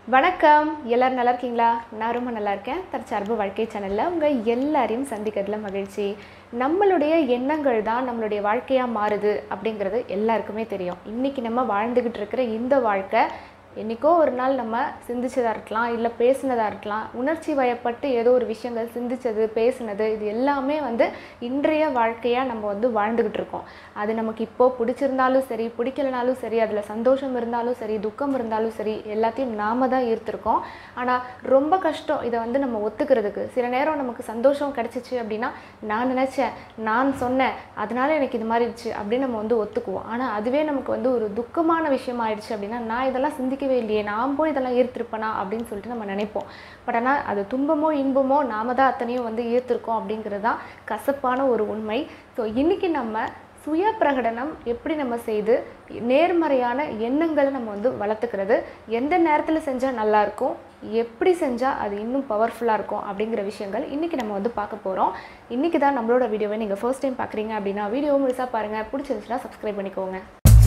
வணக்கம் எல்லாரும் நல்லா இருக்கீங்களா நான் ரொம்ப நல்லா இருக்கேன் தற்சார்பு வாழ்க்கை சேனலில் உங்கள் எல்லாரையும் சந்திக்கிறதுல மகிழ்ச்சி நம்மளுடைய எண்ணங்கள் தான் நம்மளுடைய வாழ்க்கையாக மாறுது அப்படிங்கிறது எல்லாருக்குமே தெரியும் இன்றைக்கி நம்ம வாழ்ந்துக்கிட்டு இருக்கிற இந்த வாழ்க்கை என்றைக்கோ ஒரு நாள் நம்ம சிந்திச்சதாக இருக்கலாம் இல்லை பேசுனதாக இருக்கலாம் உணர்ச்சி வயப்பட்டு ஏதோ ஒரு விஷயங்கள் சிந்திச்சது பேசுனது இது எல்லாமே வந்து இன்றைய வாழ்க்கையாக நம்ம வந்து வாழ்ந்துக்கிட்டு இருக்கோம் அது நமக்கு இப்போது பிடிச்சிருந்தாலும் சரி பிடிக்கலனாலும் சரி அதில் சந்தோஷம் இருந்தாலும் சரி துக்கம் இருந்தாலும் சரி எல்லாத்தையும் நாம தான் ஈர்த்திருக்கோம் ஆனால் ரொம்ப கஷ்டம் இதை வந்து நம்ம ஒத்துக்கிறதுக்கு சில நேரம் நமக்கு சந்தோஷம் கிடச்சிச்சு அப்படின்னா நான் நினச்சேன் நான் சொன்னேன் அதனால எனக்கு இது மாதிரி இருந்துச்சு அப்படின்னு நம்ம வந்து ஒத்துக்குவோம் ஆனால் அதுவே நமக்கு வந்து ஒரு துக்கமான விஷயம் ஆயிடுச்சு அப்படின்னா நான் இதெல்லாம் சிந்திக்கவே இல்லையே நான் போய் இதெல்லாம் ஈர்த்திருப்பேனா அப்படின்னு சொல்லிட்டு நம்ம நினைப்போம் பட் ஆனால் அது துன்பமோ இன்பமோ நாம தான் அத்தனையும் வந்து ஈர்த்திருக்கோம் அப்படிங்கிறது தான் கசப்பான ஒரு உண்மை ஸோ இன்றைக்கி நம்ம சுய பிரகடனம் எப்படி நம்ம செய்து நேர்மறையான எண்ணங்களை நம்ம வந்து வளர்த்துக்கிறது எந்த நேரத்தில் செஞ்சால் நல்லாயிருக்கும் எப்படி செஞ்சால் அது இன்னும் பவர்ஃபுல்லாக இருக்கும் அப்படிங்கிற விஷயங்கள் இன்றைக்கி நம்ம வந்து பார்க்க போகிறோம் இன்றைக்கி தான் நம்மளோட வீடியோவை நீங்கள் ஃபர்ஸ்ட் டைம் பார்க்குறீங்க அப்படின்னா வீடியோ முழுசாக பாருங்கள் பிடிச்சிருந்துச்சுன்னா சப்ஸ்கிரைப் பண்ணிக்கோங்க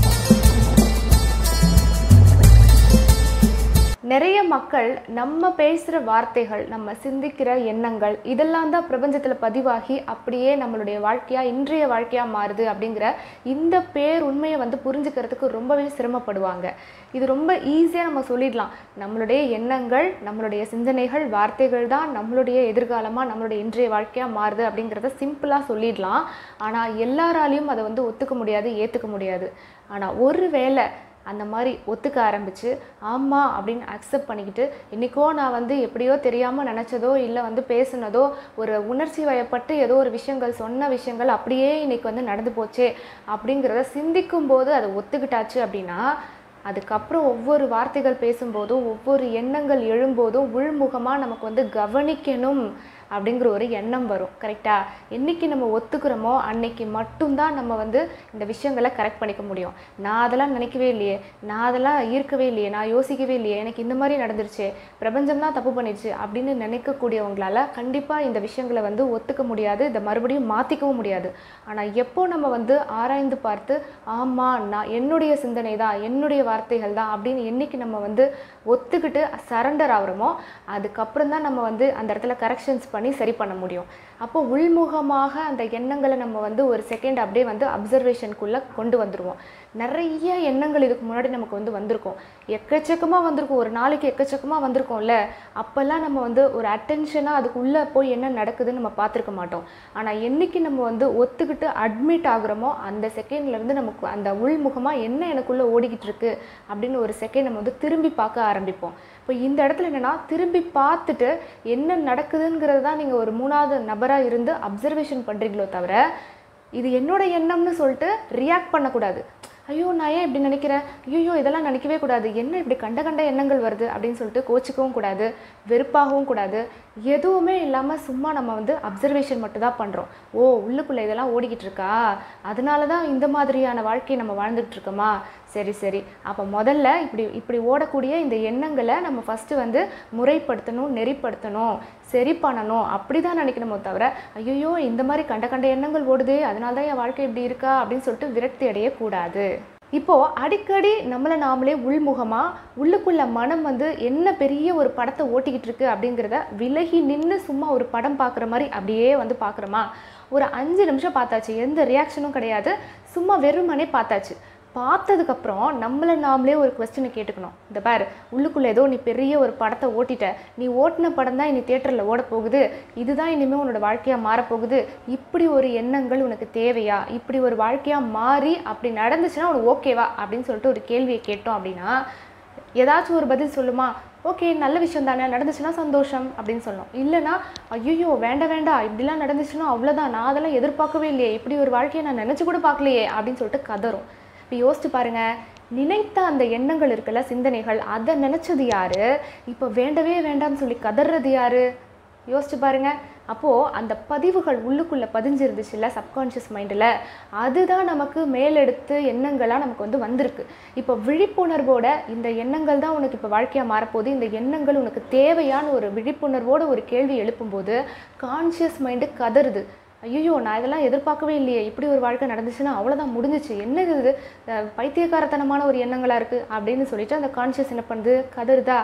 நிறைய மக்கள் நம்ம பேசுகிற வார்த்தைகள் நம்ம சிந்திக்கிற எண்ணங்கள் இதெல்லாம் தான் பிரபஞ்சத்தில் பதிவாகி அப்படியே நம்மளுடைய வாழ்க்கையாக இன்றைய வாழ்க்கையாக மாறுது அப்படிங்கிற இந்த பேர் உண்மையை வந்து புரிஞ்சுக்கிறதுக்கு ரொம்பவே சிரமப்படுவாங்க இது ரொம்ப ஈஸியாக நம்ம சொல்லிடலாம் நம்மளுடைய எண்ணங்கள் நம்மளுடைய சிந்தனைகள் வார்த்தைகள் தான் நம்மளுடைய எதிர்காலமாக நம்மளுடைய இன்றைய வாழ்க்கையாக மாறுது அப்படிங்கிறத சிம்பிளாக சொல்லிடலாம் ஆனால் எல்லாராலையும் அதை வந்து ஒத்துக்க முடியாது ஏற்றுக்க முடியாது ஆனால் ஒரு வேளை அந்த மாதிரி ஒத்துக்க ஆரம்பித்து ஆமாம் அப்படின்னு அக்செப்ட் பண்ணிக்கிட்டு இன்றைக்கோ நான் வந்து எப்படியோ தெரியாமல் நினச்சதோ இல்லை வந்து பேசுனதோ ஒரு உணர்ச்சி வயப்பட்டு ஏதோ ஒரு விஷயங்கள் சொன்ன விஷயங்கள் அப்படியே இன்றைக்கி வந்து நடந்து போச்சே அப்படிங்கிறத சிந்திக்கும் போது அதை ஒத்துக்கிட்டாச்சு அப்படின்னா அதுக்கப்புறம் ஒவ்வொரு வார்த்தைகள் பேசும்போதும் ஒவ்வொரு எண்ணங்கள் எழும்போதும் உள்முகமாக நமக்கு வந்து கவனிக்கணும் அப்படிங்கிற ஒரு எண்ணம் வரும் கரெக்டாக என்றைக்கு நம்ம ஒத்துக்கிறோமோ அன்னைக்கு மட்டும்தான் நம்ம வந்து இந்த விஷயங்களை கரெக்ட் பண்ணிக்க முடியும் நான் அதெல்லாம் நினைக்கவே இல்லையே நான் அதெல்லாம் ஈர்க்கவே இல்லையே நான் யோசிக்கவே இல்லையே எனக்கு இந்த மாதிரி நடந்துருச்சு பிரபஞ்சம் தான் தப்பு பண்ணிடுச்சு அப்படின்னு நினைக்கக்கூடியவங்களால கண்டிப்பாக இந்த விஷயங்களை வந்து ஒத்துக்க முடியாது இதை மறுபடியும் மாற்றிக்கவும் முடியாது ஆனால் எப்போ நம்ம வந்து ஆராய்ந்து பார்த்து ஆமாம் நான் என்னுடைய சிந்தனை தான் என்னுடைய வார்த்தைகள் தான் அப்படின்னு என்னைக்கு நம்ம வந்து ஒத்துக்கிட்டு சரண்டர் ஆகிறோமோ அதுக்கப்புறம் தான் நம்ம வந்து அந்த இடத்துல கரெக்ஷன்ஸ் பண்ணி சரி பண்ண முடியும் அப்போ உள்முகமாக அந்த எண்ணங்களை நம்ம வந்து ஒரு செகண்ட் அப்படியே வந்து அப்சர்வேஷனுக்குள்ளே கொண்டு வந்துடுவோம் நிறைய எண்ணங்கள் இதுக்கு முன்னாடி நமக்கு வந்து வந்திருக்கும் எக்கச்சக்கமாக வந்திருக்கும் ஒரு நாளைக்கு எக்கச்சக்கமாக வந்திருக்கோம்ல அப்போல்லாம் நம்ம வந்து ஒரு அட்டென்ஷனாக அதுக்குள்ளே போய் என்ன நடக்குதுன்னு நம்ம பார்த்துருக்க மாட்டோம் ஆனால் என்றைக்கு நம்ம வந்து ஒத்துக்கிட்டு அட்மிட் ஆகுறோமோ அந்த செகண்ட்லேருந்து நமக்கு அந்த உள்முகமாக என்ன எனக்குள்ளே ஓடிக்கிட்டு இருக்கு அப்படின்னு ஒரு செகண்ட் நம்ம வந்து திரும்பி பார்க்க ஆரம்பிப்போம் இப்போ இந்த இடத்துல என்னென்னா திரும்பி பார்த்துட்டு என்ன நடக்குதுங்கிறது தான் நீங்கள் ஒரு மூணாவது நபராக இருந்து அப்சர்வேஷன் பண்ணுறீங்களோ தவிர இது என்னோட எண்ணம்னு சொல்லிட்டு ரியாக்ட் பண்ணக்கூடாது ஐயோ நான் ஏன் இப்படி நினைக்கிறேன் ஐயோ இதெல்லாம் நினைக்கவே கூடாது என்ன இப்படி கண்ட கண்ட எண்ணங்கள் வருது அப்படின்னு சொல்லிட்டு கோச்சிக்கவும் கூடாது வெறுப்பாகவும் கூடாது எதுவுமே இல்லாமல் சும்மா நம்ம வந்து அப்சர்வேஷன் மட்டும் தான் பண்ணுறோம் ஓ உள்ளுக்குள்ளே இதெல்லாம் ஓடிக்கிட்டு இருக்கா அதனால தான் இந்த மாதிரியான வாழ்க்கையை நம்ம வாழ்ந்துட்டு இருக்கோமா சரி சரி அப்போ முதல்ல இப்படி இப்படி ஓடக்கூடிய இந்த எண்ணங்களை நம்ம ஃபஸ்ட்டு வந்து முறைப்படுத்தணும் நெறிப்படுத்தணும் சரி பண்ணணும் அப்படி தான் நினைக்கணுமோ தவிர ஐயோ இந்த மாதிரி கண்ட கண்ட எண்ணங்கள் ஓடுது அதனால தான் என் வாழ்க்கை இப்படி இருக்கா அப்படின்னு சொல்லிட்டு விரக்தி அடையக்கூடாது இப்போது அடிக்கடி நம்மளை நாமளே உள்முகமாக உள்ளுக்குள்ள மனம் வந்து என்ன பெரிய ஒரு படத்தை ஓட்டிக்கிட்டு இருக்கு அப்படிங்கிறத விலகி நின்று சும்மா ஒரு படம் பார்க்குற மாதிரி அப்படியே வந்து பார்க்குறோமா ஒரு அஞ்சு நிமிஷம் பார்த்தாச்சு எந்த ரியாக்ஷனும் கிடையாது சும்மா வெறுமனே பார்த்தாச்சு பார்த்ததுக்கப்புறம் நம்மளை நாமளே ஒரு கொஸ்டினை கேட்டுக்கணும் இந்த பார் உள்ளுக்குள்ளே ஏதோ நீ பெரிய ஒரு படத்தை ஓட்டிட்ட நீ ஓட்டின படம் தான் இனி தேட்டரில் ஓட போகுது இதுதான் இனிமேல் உன்னோட வாழ்க்கையாக மாறப்போகுது இப்படி ஒரு எண்ணங்கள் உனக்கு தேவையா இப்படி ஒரு வாழ்க்கையாக மாறி அப்படி நடந்துச்சுன்னா உனக்கு ஓகேவா அப்படின்னு சொல்லிட்டு ஒரு கேள்வியை கேட்டோம் அப்படின்னா ஏதாச்சும் ஒரு பதில் சொல்லுமா ஓகே நல்ல விஷயம் தானே நடந்துச்சுன்னா சந்தோஷம் அப்படின்னு சொல்லணும் இல்லைனா ஐயோ வேண்டாம் வேண்டாம் இப்படிலாம் நடந்துச்சுன்னா அவ்வளோதான் நான் அதெல்லாம் எதிர்பார்க்கவே இல்லையே இப்படி ஒரு வாழ்க்கையை நான் நினச்சி கூட பார்க்கலையே அப்படின்னு சொல்லிட்டு கதறும் இப்போ யோசிச்சு பாருங்க நினைத்த அந்த எண்ணங்கள் இருக்குல்ல சிந்தனைகள் அதை நினச்சது யாரு இப்போ வேண்டவே வேண்டாம்னு சொல்லி கதறது யாரு யோசிச்சு பாருங்க அப்போது அந்த பதிவுகள் உள்ளுக்குள்ளே பதிஞ்சிருந்துச்சுல்ல சப்கான்ஷியஸ் மைண்டில் அதுதான் நமக்கு மேலெடுத்து எண்ணங்களாக நமக்கு வந்து வந்திருக்கு இப்போ விழிப்புணர்வோட இந்த எண்ணங்கள் தான் உனக்கு இப்போ வாழ்க்கையாக மாறப்போகுது இந்த எண்ணங்கள் உனக்கு தேவையான ஒரு விழிப்புணர்வோட ஒரு கேள்வி எழுப்பும்போது கான்ஷியஸ் மைண்டு கதறுது ஐயோ நான் இதெல்லாம் எதிர்பார்க்கவே இல்லையே இப்படி ஒரு வாழ்க்கை நடந்துச்சுன்னா அவ்வளோதான் முடிஞ்சிச்சு என்ன இது அஹ் பைத்தியக்காரத்தனமான ஒரு எண்ணங்களாக இருக்குது அப்படின்னு சொல்லிட்டு அந்த கான்ஷியஸ் என்ன பண்ணுது கதறுதா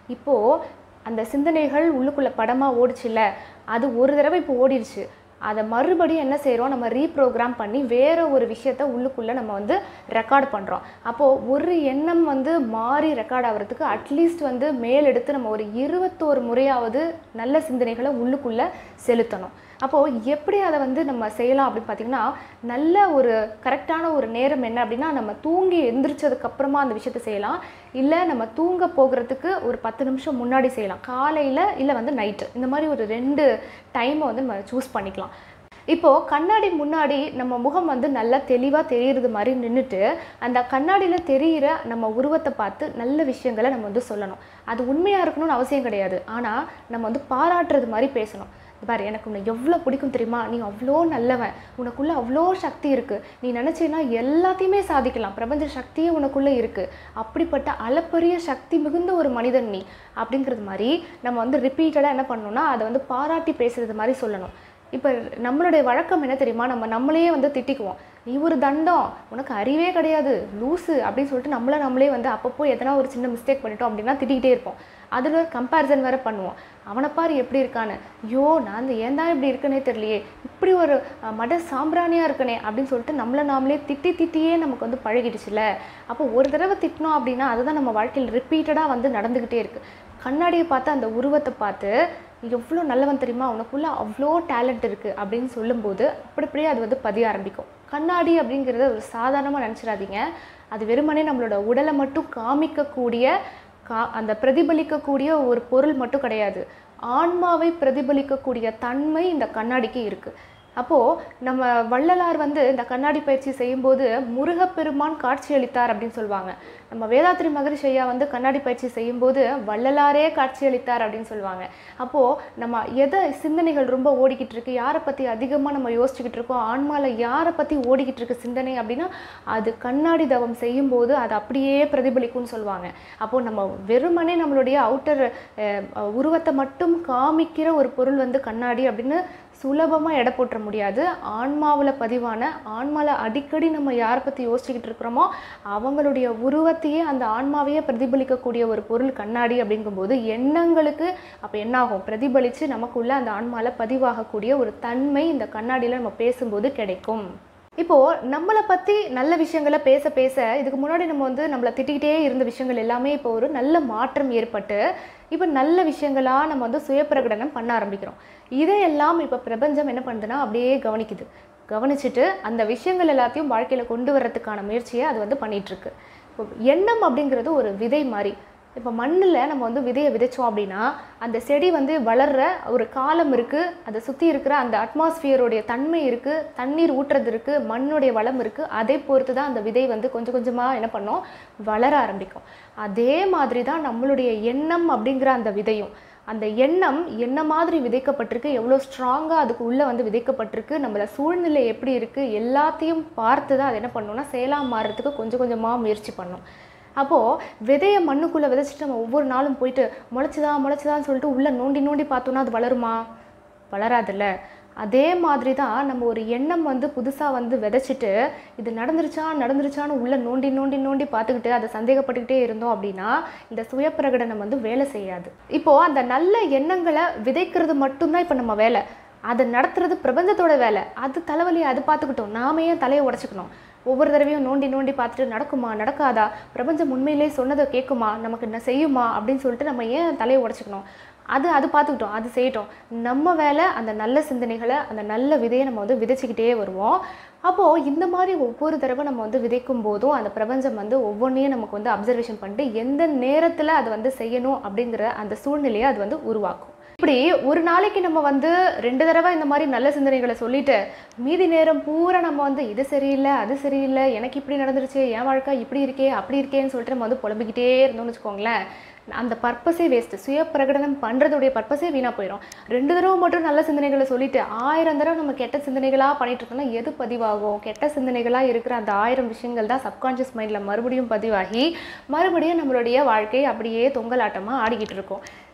இப்போது அந்த சிந்தனைகள் உள்ளுக்குள்ளே படமாக ஓடிச்சுல்ல அது ஒரு தடவை இப்போ ஓடிடுச்சு அதை மறுபடியும் என்ன செய்கிறோம் நம்ம ரீப்ரோக்ராம் பண்ணி வேறு ஒரு விஷயத்த உள்ளுக்குள்ளே நம்ம வந்து ரெக்கார்ட் பண்ணுறோம் அப்போது ஒரு எண்ணம் வந்து மாறி ரெக்கார்ட் ஆகிறதுக்கு அட்லீஸ்ட் வந்து மேலெடுத்து நம்ம ஒரு இருபத்தோரு முறையாவது நல்ல சிந்தனைகளை உள்ளுக்குள்ளே செலுத்தணும் அப்போது எப்படி அதை வந்து நம்ம செய்யலாம் அப்படின்னு பார்த்தீங்கன்னா நல்ல ஒரு கரெக்டான ஒரு நேரம் என்ன அப்படின்னா நம்ம தூங்கி எந்திரிச்சதுக்கு அப்புறமா அந்த விஷயத்தை செய்யலாம் இல்லை நம்ம தூங்க போகிறதுக்கு ஒரு பத்து நிமிஷம் முன்னாடி செய்யலாம் காலையில் இல்லை வந்து நைட்டு இந்த மாதிரி ஒரு ரெண்டு டைமை வந்து நம்ம சூஸ் பண்ணிக்கலாம் இப்போது கண்ணாடி முன்னாடி நம்ம முகம் வந்து நல்லா தெளிவாக தெரியுறது மாதிரி நின்றுட்டு அந்த கண்ணாடியில் தெரிகிற நம்ம உருவத்தை பார்த்து நல்ல விஷயங்களை நம்ம வந்து சொல்லணும் அது உண்மையாக இருக்கணும்னு அவசியம் கிடையாது ஆனால் நம்ம வந்து பாராட்டுறது மாதிரி பேசணும் "இது பாரு எனக்கு உன்னை எவ்வளோ பிடிக்கும் தெரியுமா நீ அவ்வளோ நல்லவன் உனக்குள்ளே அவ்வளோ சக்தி இருக்குது நீ நினச்சின்னா எல்லாத்தையுமே சாதிக்கலாம் பிரபஞ்ச சக்தியே உனக்குள்ளே இருக்குது அப்படிப்பட்ட அளப்பரிய சக்தி மிகுந்த ஒரு மனிதன் நீ அப்படிங்கிறது மாதிரி நம்ம வந்து ரிப்பீட்டடாக என்ன பண்ணணும்னா அதை வந்து பாராட்டி பேசுறது மாதிரி சொல்லணும் இப்போ நம்மளுடைய வழக்கம் என்ன தெரியுமா நம்ம நம்மளையே வந்து திட்டிக்குவோம் நீ ஒரு தண்டம் உனக்கு அறிவே கிடையாது லூசு அப்படின்னு சொல்லிட்டு நம்மளை நம்மளே வந்து அப்பப்போ எதனா ஒரு சின்ன மிஸ்டேக் பண்ணிட்டோம் அப்படின்னா திட்டிக்கிட்டே இருப்போம் அதில் ஒரு கம்பேரிசன் வேறு பண்ணுவோம் அவனை பாரு எப்படி இருக்கான்னு ஐயோ நான் இந்த ஏன் தான் இப்படி இருக்கனே தெரியலையே இப்படி ஒரு அஹ், மட சாம்பிராணியாக இருக்கனே அப்படின்னு சொல்லிட்டு நம்மளை நாமளே திட்டி திட்டியே நமக்கு வந்து பழகிடுச்சுல அப்போ ஒரு தடவை திட்டினோம் அப்படின்னா அதுதான் நம்ம வாழ்க்கையில் ரிப்பீட்டடாக வந்து நடந்துக்கிட்டே இருக்குது கண்ணாடியை பார்த்து அந்த உருவத்தை பார்த்து "நீ எவ்வளோ நல்லவன் தெரியுமா உனக்குள்ளே அவ்வளோ டேலண்ட் இருக்குது அப்படின்னு சொல்லும்போது அப்படி அப்படியே அது வந்து பதிய ஆரம்பிக்கும் கண்ணாடி அப்படிங்கிறத ஒரு சாதாரணமாக நினச்சிடாதீங்க அது வெறுமனே நம்மளோட உடலை மட்டும் காமிக்கக்கூடிய கா அந்த பிரதிபலிக்கக்கூடிய ஒரு பொருள் மட்டும் கிடையாது ஆன்மாவை பிரதிபலிக்கக்கூடிய தன்மை இந்த கண்ணாடிக்கு இருக்குது அப்போது நம்ம வள்ளலார் வந்து இந்த கண்ணாடி பயிற்சி செய்யும்போது முருகப்பெருமான் காட்சியளித்தார் அப்படின்னு சொல்லுவாங்க நம்ம வேதாத்திரி மகரிஷி ஐயா வந்து கண்ணாடி பயிற்சி செய்யும்போது வள்ளலாரே காட்சியளித்தார் அப்படின்னு சொல்லுவாங்க அப்போது நம்ம எதை சிந்தனைகள் ரொம்ப ஓடிக்கிட்டு இருக்கு யாரை பற்றி அதிகமாக நம்ம யோசிச்சுக்கிட்டு இருக்கோம் ஆன்மாவில் யாரை பற்றி ஓடிக்கிட்டு இருக்கு சிந்தனை அப்படின்னா அது கண்ணாடி தவம் செய்யும்போது அது அப்படியே பிரதிபலிக்கும்னு சொல்லுவாங்க அப்போது நம்ம வெறுமனே நம்மளுடைய அவுட்டர் உருவத்தை மட்டும் காமிக்கிற ஒரு பொருள் வந்து கண்ணாடி அப்படின்னு சுலபமாக எடை போட்டுற முடியாது ஆன்மாவில் பதிவான ஆன்மாவில் அடிக்கடி நம்ம யாரை பற்றி யோசிச்சுக்கிட்டு இருக்கிறோமோ அவங்களுடைய உருவத்தையே அந்த ஆன்மாவையே பிரதிபலிக்கக்கூடிய ஒரு பொருள் கண்ணாடி அப்படிங்கும்போது எண்ணங்களுக்கு அப்போ என்னாகும் பிரதிபலித்து நமக்குள்ள அந்த ஆன்மாவில் பதிவாகக்கூடிய ஒரு தன்மை இந்த கண்ணாடியில் நம்ம பேசும்போது கிடைக்கும் இப்போது நம்மளை பற்றி நல்ல விஷயங்களை பேச பேச இதுக்கு முன்னாடி நம்ம வந்து நம்மளை திட்டிக்கிட்டே இருந்த விஷயங்கள் எல்லாமே இப்போ ஒரு நல்ல மாற்றம் ஏற்பட்டு இப்போ நல்ல விஷயங்களாக நம்ம வந்து சுயப்பிரகடனம் பண்ண ஆரம்பிக்கிறோம் இதையெல்லாம் இப்போ பிரபஞ்சம் என்ன பண்ணுதுன்னா அப்படியே கவனிக்குது கவனிச்சுட்டு அந்த விஷயங்கள் எல்லாத்தையும் வாழ்க்கையில் கொண்டு வர்றதுக்கான முயற்சியை அது வந்து பண்ணிகிட்ருக்கு இப்போ எண்ணம் அப்படிங்கிறது ஒரு விதை மாதிரி இப்போ மண்ணில் நம்ம வந்து விதையை விதைச்சோம் அப்படின்னா அந்த செடி வந்து வளர்ற ஒரு காலம் இருக்குது அதை சுற்றி இருக்கிற அந்த அட்மாஸ்பியருடைய தன்மை இருக்குது தண்ணீர் ஊற்றுறது இருக்குது மண்ணுடைய வளம் இருக்குது அதை பொறுத்து தான் அந்த விதை வந்து கொஞ்சம் கொஞ்சமாக என்ன பண்ணோம் வளர ஆரம்பிக்கும் அதே மாதிரி தான் நம்மளுடைய எண்ணம் அப்படிங்கிற அந்த விதையும் அந்த எண்ணம் என்ன மாதிரி விதைக்கப்பட்டிருக்கு எவ்வளோ ஸ்ட்ராங்காக அதுக்கு உள்ளே வந்து விதைக்கப்பட்டிருக்கு நம்மள சூழ்நிலை எப்படி இருக்குது எல்லாத்தையும் பார்த்து தான் அது என்ன பண்ணணும்னா செயலாக மாறுறதுக்கு கொஞ்சம் கொஞ்சமாக முயற்சி பண்ணும் அப்போது விதையை மண்ணுக்குள்ளே விதைச்சிட்டு நம்ம ஒவ்வொரு நாளும் போயிட்டு முளைச்சுதா முளைச்சுதான்னு சொல்லிட்டு உள்ளே நோண்டி நோண்டி பார்த்தோன்னா அது வளருமா வளராதுல்ல அதே மாதிரி தான் நம்ம ஒரு எண்ணம் வந்து புதுசாக வந்து விதைச்சிட்டு இது நடந்துருச்சா நடந்துருச்சான்னு உள்ளே நோண்டி நோண்டி நோண்டி பார்த்துக்கிட்டு அதை சந்தேகப்பட்டுக்கிட்டே இருந்தோம் அப்படின்னா இந்த சுயப்பிரகடனம் வந்து வேலை செய்யாது இப்போது அந்த நல்ல எண்ணங்களை விதைக்கிறது மட்டும்தான் இப்போ நம்ம வேலை அதை நடத்துறது பிரபஞ்சத்தோட வேலை அது தலைவலி அது பார்த்துக்கிட்டோம் நாம ஏன் தலையை உடச்சிக்கணும் ஒவ்வொரு தடவையும் நோண்டி நோண்டி பார்த்துட்டு நடக்குமா நடக்காதா பிரபஞ்சம் உண்மையிலே சொன்னதை கேட்குமா நமக்கு என்ன செய்யுமா அப்படின்னு சொல்லிட்டு நம்ம ஏன் தலையை உடச்சிக்கணும் அது அது பார்த்துக்கிட்டோம் அது செய்யட்டும் நம்ம வேலை அந்த நல்ல சிந்தனைகளை அந்த நல்ல விதையை நம்ம வந்து விதைச்சிக்கிட்டே வருவோம் அப்போது இந்த மாதிரி ஒவ்வொரு தடவை நம்ம வந்து விதைக்கும் போதும் அந்த பிரபஞ்சம் வந்து ஒவ்வொன்றையும் நமக்கு வந்து அப்சர்வேஷன் பண்ணிட்டு எந்த நேரத்தில் அதை வந்து செய்யணும் அப்படிங்கிற அந்த சூழ்நிலையை அது வந்து உருவாக்கும் இப்படி ஒரு நாளைக்கு நம்ம வந்து ரெண்டு தடவை இந்த மாதிரி நல்ல சிந்தனைகளை சொல்லிட்டு மீதி நேரம் பூரா நம்ம வந்து இது சரியில்லை அது சரியில்லை எனக்கு இப்படி நடந்துருச்சு என் வாழ்க்கை இப்படி இருக்கே அப்படி இருக்கேன்னு சொல்லிட்டு நம்ம வந்து புலம்பிக்கிட்டே இருந்தோம்னு வச்சுக்கோங்களேன் அந்த பர்பஸே வேஸ்ட்டு சுய பிரகடனம் பண்ணுறதுடைய பர்பஸே வீணாக போயிடும் ரெண்டு தடவை மட்டும் நல்ல சிந்தனைகளை சொல்லிட்டு ஆயிரம் தடவை நம்ம கெட்ட சிந்தனைகளாக பண்ணிட்டு இருக்கோம்னா எது பதிவாகும் கெட்ட சிந்தனைகளாக இருக்கிற அந்த ஆயிரம் விஷயங்கள் தான் சப்கான்ஷியஸ் மைண்டில் மறுபடியும் பதிவாகி மறுபடியும் நம்மளுடைய வாழ்க்கை அப்படியே தொங்கலாட்டமாக ஆடிக்கிட்டு இருக்கும்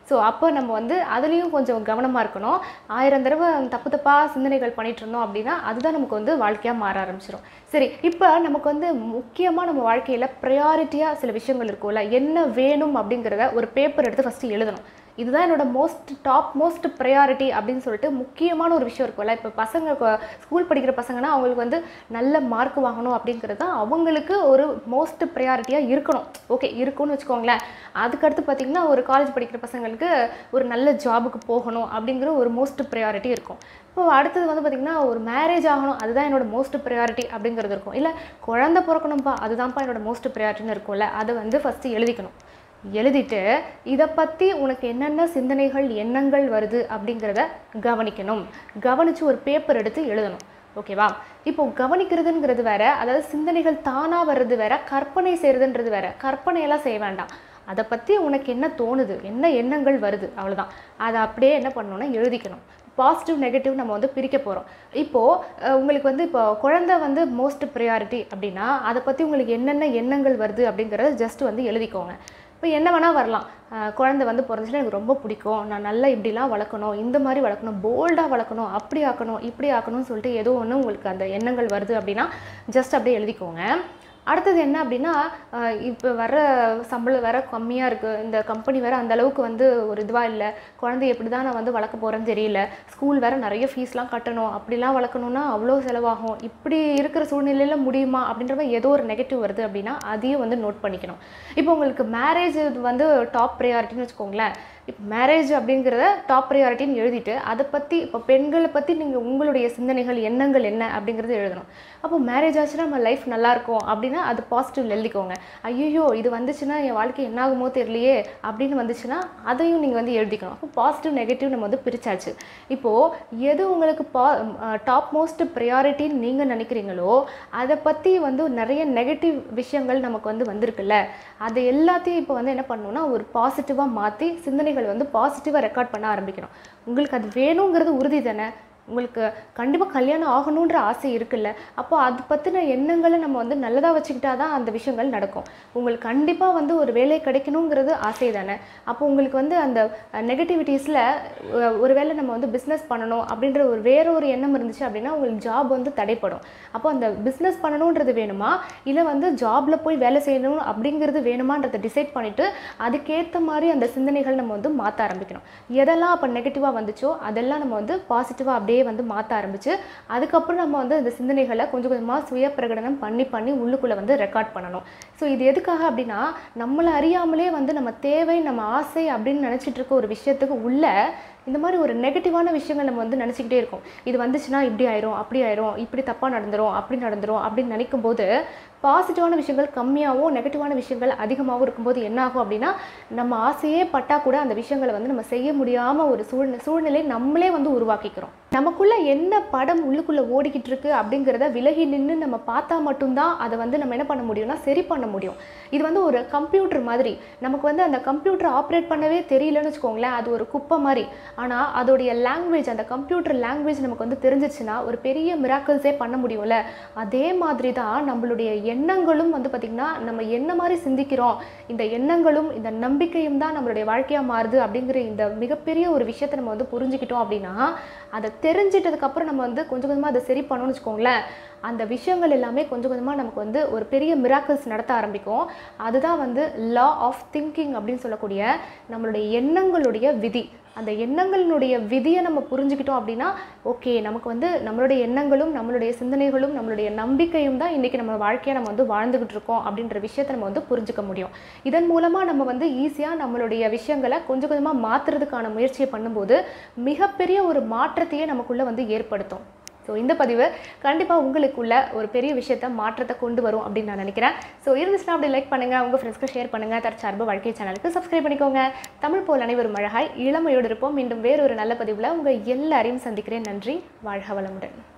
ஸோ அப்போ நம்ம வந்து அதுலேயும் கொஞ்சம் கவனமாக இருக்கணும் ஆயிரம் தடவை தப்பு தப்பாக சிந்தனைகள் பண்ணிட்டு இருந்தோம் அப்படின்னா அதுதான் நமக்கு வந்து வாழ்க்கையாக மாற ஆரம்பிச்சிடும் சரி இப்போ நமக்கு வந்து முக்கியமாக நம்ம வாழ்க்கையில் ப்ரையாரிட்டியாக சில விஷயங்கள் இருக்கும்ல என்ன வேணும் அப்படிங்கிறத ஒரு பேப்பர் எடுத்து ஃபஸ்ட்டு எழுதணும் இதுதான் என்னோட மோஸ்ட் டாப் மோஸ்ட் ப்ரையாரிட்டி அப்படின்னு சொல்லிட்டு முக்கியமான ஒரு விஷயம் இருக்கும்ல இப்போ பசங்க ஸ்கூல் படிக்கிற பசங்கன்னா அவங்களுக்கு வந்து நல்ல மார்க் வாங்கணும் அப்படிங்கிறது தான் அவங்களுக்கு ஒரு மோஸ்ட் ப்ரையாரிட்டியாக இருக்கணும் ஓகே இருக்குன்னு வச்சுக்கோங்களேன் அதுக்கடுத்து பார்த்திங்கன்னா ஒரு காலேஜ் படிக்கிற பசங்களுக்கு ஒரு நல்ல ஜாபுக்கு போகணும் அப்படிங்கிற ஒரு மோஸ்ட் ப்ரையாரிட்டி இருக்கும் இப்போ அடுத்தது வந்து பார்த்திங்கன்னா ஒரு மேரேஜ் ஆகணும் அதுதான் என்னோட மோஸ்ட் ப்ரையாரிட்டி அப்படிங்கிறது இருக்கும் இல்லை குழந்தை பிறக்கணும்ப்பா அதுதான்ப்பா என்னோட மோஸ்ட் ப்ரையாரிட்டின்னு இருக்கும்ல அதை வந்து ஃபஸ்ட்டு எழுதிக்கணும் எழுதிட்டு இதை பற்றி உனக்கு என்னென்ன சிந்தனைகள் எண்ணங்கள் வருது அப்படிங்கிறத கவனிக்கணும் கவனித்து ஒரு பேப்பர் எடுத்து எழுதணும் ஓகேவா இப்போ கவனிக்கிறதுங்கிறது வேற அதாவது சிந்தனைகள் தானாக வர்றது வேற கற்பனை செய்கிறதுன்றது வேற கற்பனையெல்லாம் செய்ய வேண்டாம் அதை பற்றி உனக்கு என்ன தோணுது என்ன எண்ணங்கள் வருது அவ்வளோதான் அதை அப்படியே என்ன பண்ணணும்னா எழுதிக்கணும் பாசிட்டிவ் நெகட்டிவ் நம்ம வந்து பிரிக்க போகிறோம் இப்போது உங்களுக்கு வந்து இப்போ குழந்தை வந்து மோஸ்ட் ப்ரையாரிட்டி அப்படின்னா அதை பற்றி உங்களுக்கு என்னென்ன எண்ணங்கள் வருது அப்படிங்கிறத ஜஸ்ட் வந்து எழுதிக்கோங்க இப்போ என்ன வேணால் வரலாம் அஹ் குழந்தை வந்து பிறந்துச்சுன்னா எனக்கு ரொம்ப பிடிக்கும் நான் நல்லா இப்படிலாம் வளர்க்கணும் இந்த மாதிரி வளர்க்கணும் போல்டாக வளர்க்கணும் அப்படி ஆக்கணும் இப்படி ஆக்கணும்னு சொல்லிட்டு ஏதோ ஒன்று உங்களுக்கு அந்த எண்ணங்கள் வருது அப்படின்னா ஜஸ்ட் அப்படியே எழுதிக்கோங்க அடுத்தது என்ன அப்படின்னா இப்போ வர சம்பளம் வேற கம்மியாக இருக்குது இந்த கம்பெனி வேற அந்த அளவுக்கு வந்து ஒரு இதுவாக இல்லை குழந்தைய எப்படி தான் நான் வந்து வளர்க்க போகிறேன்னு தெரியல ஸ்கூல் வேற நிறைய ஃபீஸ்லாம் கட்டணும் அப்படிலாம் வளர்க்கணுன்னா அவ்வளோ செலவாகும் இப்படி இருக்கிற சூழ்நிலையில் முடியுமா அப்படின்ற மாதிரி ஏதோ ஒரு நெகட்டிவ் வருது அப்படின்னா அதையும் வந்து நோட் பண்ணிக்கணும் இப்போ உங்களுக்கு மேரேஜ் வந்து டாப் ப்ரையாரிட்டின்னு வச்சுக்கோங்களேன் இப்போ மேரேஜ் அப்படிங்கிறத டாப் ப்ரையாரிட்டின்னு எழுதிட்டு அதை பற்றி இப்போ பெண்களை பற்றி நீங்கள் உங்களுடைய சிந்தனைகள் எண்ணங்கள் என்ன அப்படிங்கிறது எழுதணும் அப்போ மேரேஜ் ஆச்சுன்னா நம்ம லைஃப் நல்லாயிருக்கும் அப்படின்னா அது பாசிட்டிவ் எழுதிக்கோங்க ஐயோ இது வந்துச்சுன்னா என் வாழ்க்கை என்ன ஆகுமோ தெரியலையே அப்படின்னு வந்துச்சுன்னா அதையும் நீங்கள் வந்து எழுதிக்கணும் அப்போ பாசிட்டிவ் நெகட்டிவ் நம்ம வந்து பிரிச்சாச்சு இப்போது எது உங்களுக்கு பா டாப் மோஸ்ட் ப்ரையாரிட்டின்னு நீங்கள் நினைக்கிறீங்களோ அதை பற்றி வந்து நிறைய நெகட்டிவ் விஷயங்கள் நமக்கு வந்து வந்திருக்குல்ல அது எல்லாத்தையும் இப்போ வந்து என்ன பண்ணணும்னா ஒரு பாசிட்டிவாக மாற்றி சிந்தனைகள் வந்து பாசிட்டிவாக ரெக்கார்ட் பண்ண ஆரம்பிக்கணும் உங்களுக்கு அது வேணுங்கிறது உறுதி தானே உங்களுக்கு கண்டிப்பாக கல்யாணம் ஆகணுன்ற ஆசை இருக்குல்ல அப்போ அது பற்றின எண்ணங்களை நம்ம வந்து நல்லதாக வச்சுக்கிட்டா தான் அந்த விஷயங்கள் நடக்கும் உங்களுக்கு கண்டிப்பாக வந்து ஒரு வேலை கிடைக்கணுங்கிறது ஆசை தானே அப்போ உங்களுக்கு வந்து அந்த நெகட்டிவிட்டீஸில் ஒருவேளை நம்ம வந்து பிஸ்னஸ் பண்ணணும் அப்படின்ற ஒரு வேற ஒரு எண்ணம் இருந்துச்சு அப்படின்னா உங்களுக்கு ஜாப் வந்து தடைப்படும் அப்போ அந்த பிஸ்னஸ் பண்ணணுன்றது வேணுமா இல்லை வந்து ஜாபில் போய் வேலை செய்யணும் அப்படிங்கிறது வேணுமான்றதை டிசைட் பண்ணிவிட்டு அதுக்கேற்ற மாதிரி அந்த சிந்தனைகள் நம்ம வந்து மாற்ற ஆரம்பிக்கணும் எதெல்லாம் அப்போ நெகட்டிவாக வந்துச்சோ அதெல்லாம் நம்ம வந்து பாசிட்டிவாக அப்படியே வந்து மாற்ற ஆரம்பிச்சு அதுக்கப்புறம் நம்ம வந்து அந்த சிந்தனைகளை கொஞ்சம் கொஞ்சமாக சுய பிரகடனம் பண்ணி பண்ணி உள்ளுக்குள்ளே வந்து ரெக்கார்ட் பண்ணணும் ஸோ இது எதுக்காக அப்படின்னா நம்மளை அறியாமலே வந்து நம்ம தேவை நம்ம ஆசை அப்படின்னு நினச்சிட்டு இருக்க ஒரு விஷயத்துக்கு உள்ள இந்த மாதிரி ஒரு நெகட்டிவான விஷயங்கள் நம்ம வந்து நினச்சிக்கிட்டே இருக்கோம் இது வந்துச்சுன்னா இப்படி ஆயிரும் அப்படி ஆயிரும் இப்படி தப்பாக நடந்துரும் அப்படி நடந்துரும் அப்படின்னு நினைக்கும் போது பாசிட்டிவான விஷயங்கள் கம்மியாகவும் நெகட்டிவான விஷயங்கள் அதிகமாகவும் இருக்கும்போது என்ன ஆகும் அப்படின்னா நம்ம ஆசையே பட்டா கூட அந்த விஷயங்களை வந்து நம்ம செய்ய முடியாமல் ஒரு சூழ்நிலை சூழ்நிலை நம்மளே வந்து உருவாக்கிக்கிறோம் நமக்குள்ள என்ன படம் உள்ளுக்குள்ளே ஓடிக்கிட்டு இருக்கு அப்படிங்கிறத விலகி நின்று நம்ம பார்த்தா மட்டும்தான் அதை வந்து நம்ம என்ன பண்ண முடியும்னா சரி பண்ண முடியும் இது வந்து ஒரு கம்ப்யூட்டர் மாதிரி நமக்கு வந்து அந்த கம்ப்யூட்டர் ஆப்ரேட் பண்ணவே தெரியலன்னு வச்சுக்கோங்களேன் அது ஒரு குப்பை மாதிரி ஆனால் அதோடைய லாங்குவேஜ் அந்த கம்ப்யூட்டர் லாங்குவேஜ் நமக்கு வந்து தெரிஞ்சிச்சுன்னா ஒரு பெரிய மிராக்கிள்ஸே பண்ண முடியும்ல அதே மாதிரி தான் நம்மளுடைய எண்ணங்களும் வந்து பார்த்திங்கன்னா நம்ம என்ன மாதிரி சிந்திக்கிறோம் இந்த எண்ணங்களும் இந்த நம்பிக்கையும் தான் நம்மளுடைய வாழ்க்கையாக மாறுது அப்படிங்கிற இந்த மிகப்பெரிய ஒரு விஷயத்தை நம்ம வந்து புரிஞ்சுக்கிட்டோம் அப்படின்னா அதை தெரிஞ்சிட்டதுக்கப்புறம் நம்ம வந்து கொஞ்சம் கொஞ்சமாக அதை சரி பண்ணணும்னு வச்சுக்கோங்களேன் அந்த விஷயங்கள் எல்லாமே கொஞ்சம் கொஞ்சமாக நமக்கு வந்து ஒரு பெரிய மிராக்கிள்ஸ் நடத்த ஆரம்பிக்கும் அதுதான் வந்து லா ஆஃப் திங்கிங் அப்படின்னு சொல்லக்கூடிய நம்மளுடைய எண்ணங்களுடைய விதி அந்த எண்ணங்களினுடைய விதியை நம்ம புரிஞ்சுக்கிட்டோம் அப்படின்னா ஓகே நமக்கு வந்து நம்மளுடைய எண்ணங்களும் நம்மளுடைய சிந்தனைகளும் நம்மளுடைய நம்பிக்கையும் தான் இன்றைக்கி நம்ம வாழ்க்கையை நம்ம வந்து வாழ்ந்துக்கிட்டு இருக்கோம் அப்படின்ற விஷயத்தை நம்ம வந்து புரிஞ்சுக்க முடியும் இதன் மூலமாக நம்ம வந்து ஈஸியாக நம்மளுடைய விஷயங்களை கொஞ்சம் கொஞ்சமாக மாற்றுறதுக்கான முயற்சியை பண்ணும்போது மிகப்பெரிய ஒரு மாற்றத்தையே நமக்குள்ளே வந்து ஏற்படுத்தும் ஸோ இந்த பதிவு கண்டிப்பாக உங்களுக்குள்ள ஒரு பெரிய விஷயத்த மாற்றத்தை கொண்டு வரும் அப்படின்னு நான் நினைக்கிறேன் ஸோ இருந்துச்சுன்னா அப்படி லைக் பண்ணுங்கள் உங்கள் ஃப்ரெண்ட்ஸ்க்கு ஷேர் பண்ணுங்கள் தற்சார்பு வாழ்க்கை சேனலுக்கு சப்ஸ்கிரைப் பண்ணிக்கோங்க தமிழ் போல் அனைவரும் அழகாய் இளமையோடு இருப்போம் மீண்டும் வேறொரு நல்ல பதிவில் உங்கள் எல்லாரையும் சந்திக்கிறேன் நன்றி வாழ்க வளமுடன்